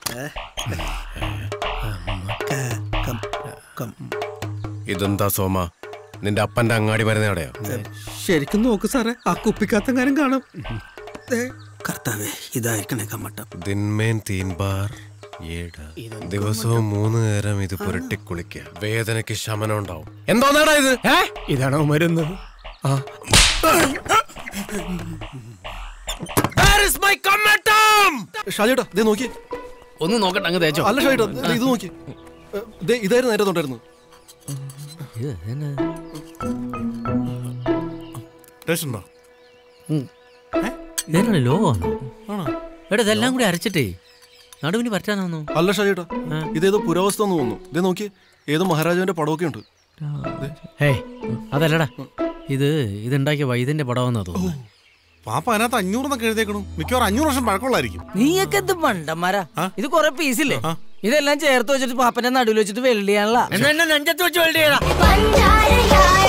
ഇതെന്താ സോമ നിന്റെ അപ്പന്റെ അങ്ങാടി മരുന്ന് കടയോ ശരിക്കും നോക്ക് സാറേ ആ കുപ്പിക്കകത്തെങ്ങാനും കാണും കർത്താവേ ഇതായിരിക്കണേ കമ്മട്ടം ദിൻമേൻ തീൻ ബാർ ഏഴ് ദിവസവും മൂന്ന് നേരം ഇത് പുരട്ടി കുളിക്കുക വേദനയ്ക്ക് ശമനം ഉണ്ടാവും എന്തോന്നാടാ ഇത് ഏ? ഇതാണോ മരുന്ന് ആ Where is my കമ്മട്ടം? ഷാജേട്ടാ ദേ നോക്കി ഒന്ന് നോക്കട്ടെ അങ്ങ് തേച്ചോ അല്ല ഷാജേട്ടാ ദേ ഇത് നോക്കി ഏ, ദേ ഇതായിരുന്നു നേരത്തെ ഉണ്ടായിരുന്നു ടേസ്റ്റ് ഉണ്ടോ ഇതെന്നാണ് ലോ വന്നു ആണോ എടാ ഇതെല്ലാം കൂടി അരച്ചിട്ടേ നടുവിന് പറ്റാന്നോ അല്ല ഷാജേട്ടാ ഇതേതോ പുരാവസ്ഥ എന്ന് തോന്നുന്നു ദേ നോക്കി ഏതോ മഹാരാജാവിന്റെ പടമൊക്കെ ഉണ്ട് ഏയ് അതല്ലടാ ഇത് ഇതുണ്ടാക്കിയ വൈദ്യന്റെ പടമെന്നാ തോന്നുന്നു പാപ്പ അതിനകത്ത് അഞ്ഞൂറെന്നൊക്കെ എഴുതേക്കണു മിക്കവാറും അഞ്ഞൂറ് വർഷം പഴക്കമുള്ളായിരിക്കും നീയൊക്കെ എന്ത് മണ്ടന്മാരാ ഇത് കൊറേ പീസില്ലേ ഇതെല്ലാം ചേർത്ത് വെച്ചിട്ട് പാപ്പന്റെ നടുവിൽ വെച്ചിട്ട് വെള്ളിയാണല്ല എന്നാ എന്നെ നെഞ്ചത്ത് വെച്ച് വെള്ളിയടാ പഞ്ചാരയായ